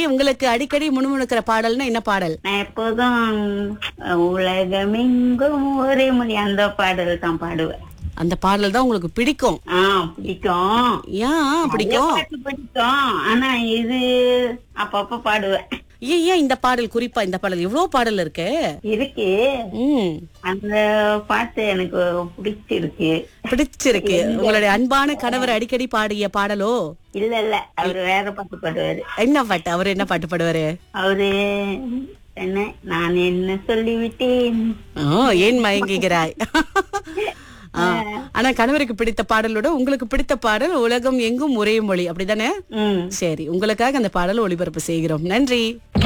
உங்களுக்கு அடிக்கடி முணுமுணுக்கிற பாடல்னா என்ன பாடல் நான் எப்போதும் உலகமெங்கும் ஒரே மொழி அந்த பாடல் தான் பாடுவேன் அந்த பாடல் தான் உங்களுக்கு பிடிக்கும் ஆ பிடிக்கும் ஏன் பிடிக்கும் பாட்டு பிடிக்கும் ஆனா இது அப்பப்ப பாடுவேன் ஏன் ஏன் இந்த பாடல் குறிப்பா இந்த பாடல் எவ்வளவு பாடல் இருக்கு இருக்கு ம் அந்த பாட்டு எனக்கு பிடிச்சிருக்கு பிடிச்சிருக்கு உங்களுடைய அன்பான கணவர் அடிக்கடி பாடிய பாடலோ இல்ல இல்ல அவரு வேற பாட்டு பாடுவாரு என்ன பாட்டு அவர் என்ன பாட்டு பாடுவாரு அவரு என்ன நான் என்ன சொல்லிவிட்டேன் ஓ ஏன் மயங்குகிறாய் ஆ, ஆனா கணவருக்கு பிடித்த பாடலோட உங்களுக்கு பிடித்த பாடல் உலகம் எங்கும் ஒரே மொழி அப்படிதானே ம் சரி உங்களுக்காக அந்த பாடல் ஒளிபரப்பு செய்கிறோம் நன்றி